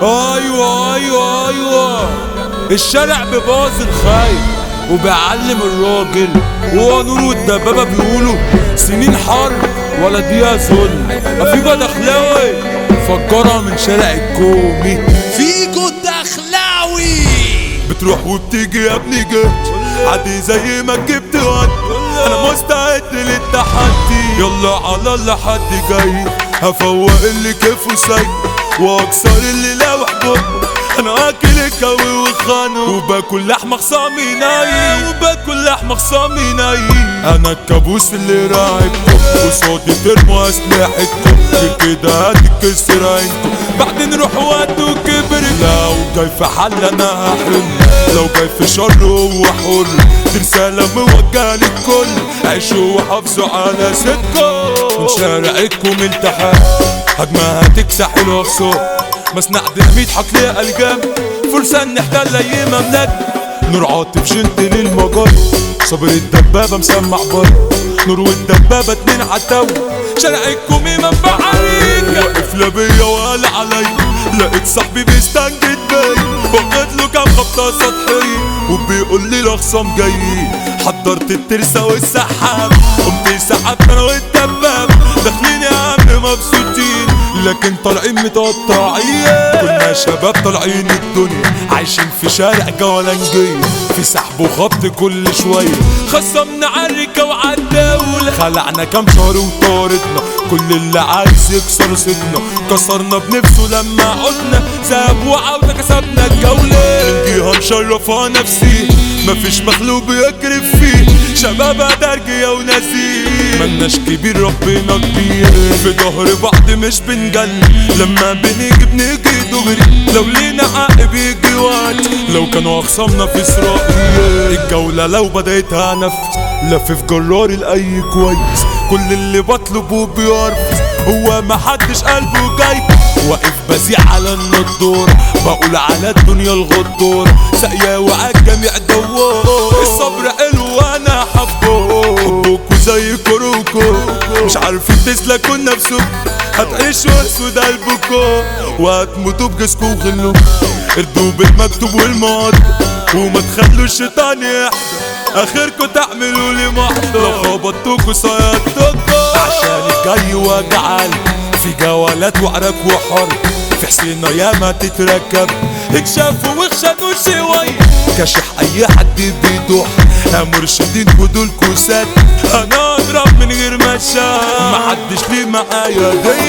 ايوه ايوه ايوه الشارع بباظ الخايف وبيعلم الراجل وهو نور والدبابة بيقولوا سنين حرب ولا دقيقة ظلم أفيجا دخلاوي فجرها من شارع الكومي فيجو الدخلاوي بتروح وبتيجي يا ابني جيت عادي زي ما جبت وقت انا مستعد للتحدي يلا على الله حد جاي هفوق اللي كيفه سيء واكسر اللي لوح بقه انا اكل الكوي وخانه وباكل لحمه خصامي ناي وباكل لحمه خصامي ناي انا الكابوس اللي راعبكم قصادي ترموا اسلحتكم كده هتتكسر عينكم بعدين روح وقته كبر لو جاي في حل انا هحل لو جاي في شر هو حر دي رسالة موجهة للكل عيشوا وحافظوا على صدقكم من شارعكم التحام هجمة هتكسح الأقصى مصنع ديناميت حق ليها الجام فرصة نحتل أي مملكة نور عاطف جنت للمجر صبر الدبابة مسمع بر نور والدبابة اتنين عتاو شارعكم منبع عليك واقف لا بيا ولا عليا لقيت صاحبي بيستنجد بيا واخد له كام خبطة سطحية وبيقول لي الأخصام جايين حضرت الترسة والسحاب قمت سحبت أنا والدباب داخلين يا عم مبسوطين لكن طالعين متقطعين كنا شباب طالعين الدنيا عايشين في شارع جولانجية في سحب وخبط كل شوية خصمنا عالركة وعالدولة خلعنا كام شهر وطاردنا كل اللي عايز يكسر صدنا كسرنا بنفسه لما عدنا ساب وعودة كسبنا الجولة من جهة مشرفة نفسي مفيش مخلوق بيكرف فيه شباب درجية ونزيه ملناش كبير ربنا كبير في ظهر بعض مش بنجل لما بنيجي بنيجي دغري لو لينا حق بيجي وقت لو كانوا اخصامنا في اسرائيل الجولة لو بدأتها نفس لفف جراري لأي كويس كل اللي بطلبه بيرفض هو محدش قلبه جاي واقف بزيع على النضور بقول على الدنيا الغدور ساقية وعلى الجميع دوار الصبر حلو وانا حبه حبكوا زي كروكو مش عارفين تسلكوا نفسكم هتعيشوا اسود قلبكم وهتموتوا بجسكوا وغلكم اردوا بالمكتوب والماضي وما تخلوا الشيطان يحضر اخركم تعملوا لي محضر لو خبطتكوا صيادتكوا عشان الجاي وجعل في جولات وعرك وحر في حسينة ياما تتركب اكشفوا واخشنوا شوية كشح اي حد بيدوح يا مرشدين ودول كوسات انا اضرب من غير ما اشاف محدش ليه معايا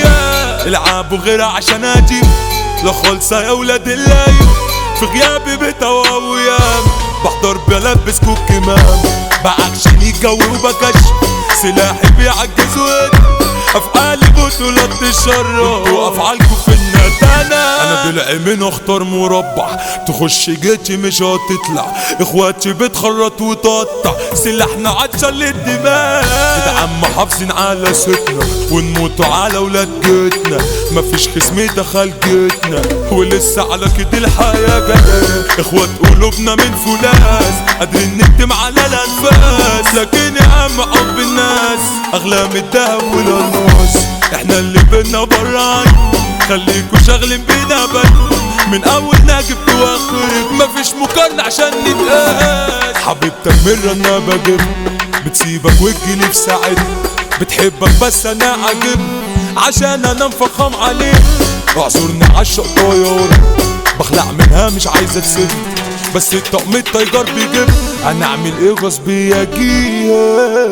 هي العبوا غير عشان اجيب لا خالصة يا ولاد الليل في غيابي بتواويام بحضر بلبسكوا الكمام بعكشن الجو وبكش سلاحي بيعجز ودي افعالي بطولات الشر وافعالكم في الندانة انا ضلع من اختار مربع تخش جيتي مش هتطلع اخواتي بتخرط وتقطع سلاحنا عطشان للدماء كده عم حافظين على ستنا ونموتوا على ولاد جيتنا مفيش خصم دخل جيتنا ولسه على كده الحياة جاية اخوات قلوبنا من فولاذ قادرين نكتم على الانفاس لكن يا عم حب الناس اغلى من الدهب والالماس احنا اللي بينا برا خليكوا شاغلين بينا بل من اول نجيب واخرك مفيش مقارنة عشان نتقاس حبيبتك مرة انا بجيب بتسيبك وتجيلي في ساعتها بتحبك بس انا عاجب عشان انا مفخم عليك اعذرني عالشق طيارة بخلع منها مش عايزة تسيب بس الطقم التايجر بيجيب هنعمل ايه غصب يجيها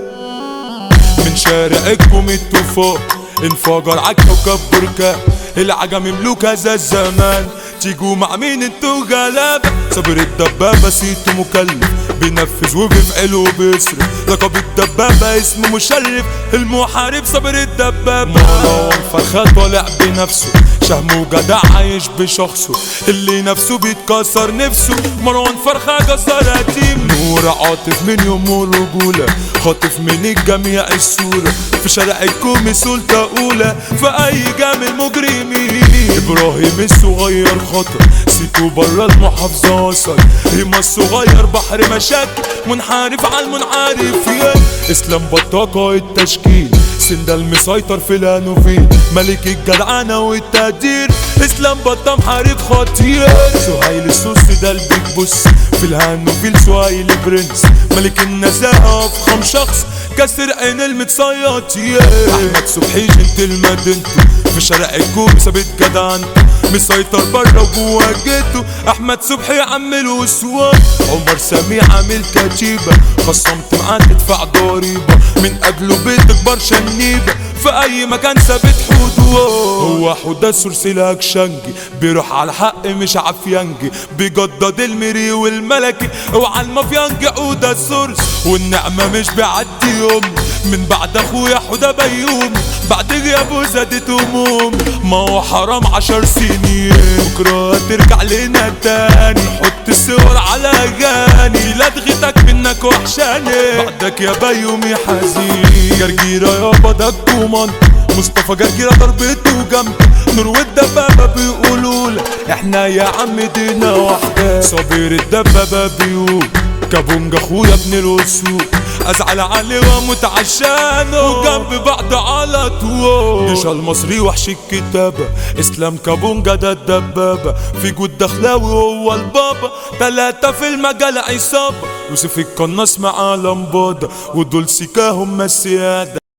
من شارعكم الطوفان انفجر عالكوكب بركان العجم مملوك هذا الزمان تيجوا مع مين انتوا غلابة صبر الدبابة سيته مكلف بينفذ وبيفعل وبيصرف لقب الدبابة اسمه مشرف المحارب صبر الدبابة مروان فرخة طالع بنفسه شهم وجدع عايش بشخصه اللي نفسه بيتكسر نفسه مروان فرخة جزار قديم نور عاطف من يوم الرجولة خاطف من الجميع الصورة في شارع الكومي سلطة أولى في أي جامع مجرمين إبراهيم الصغير خطر سيتو برا المحافظة وصل ريما الصغير بحر مشاكل منحرف على المنعرفين اسلام بطاقة التشكيل سند المسيطر في الانوفيل ملك الجدعنة والتقدير اسلام بطة محارب خطير سهيل السوسي ده البيج بوس في الهان وفي السهيل برنس ملك النزاهة افخم شخص كسر عين المتصيط احمد صبحي جنت المدينته في شارع الكوب ثابت جدع انت مسيطر بره وجوا جيته احمد صبحي عامل وسواق عمر سميع عامل كتيبه خصمت معاه تدفع ضريبه من قبله بتكبر شنيبه في اي مكان ثابت حدوده هو حوده سلسلة شنجي بيروح على الحق مش عفيانجي بيجدد المري والملكي وعلى المافيانجي عودة السورس والنعمة مش بيعدي يوم من بعد اخويا حوده بيوم بعد غيابه زادت هموم ما هو حرام عشر سنين بكرة ترجع لنا تاني حط الصور على اغاني لا تغيتك منك وحشاني بعدك يا بيومي حزين جرجيرة يابا ده الكومان مصطفى جرجيرة ضربته جنب نور والدبابة بيقولوا لك احنا يا عم دينا واحدة صابر الدبابة بيقول كابونجا اخويا ابن الاسود ازعل عليه واموت عشانه وجنب بعض على طول جيش المصري وحش الكتابة اسلام كابونجا ده الدبابة في جود دخلاوي هو البابا تلاتة في المجال عصابة يوسف القناص مع لمبادة ودول سيكا هم السيادة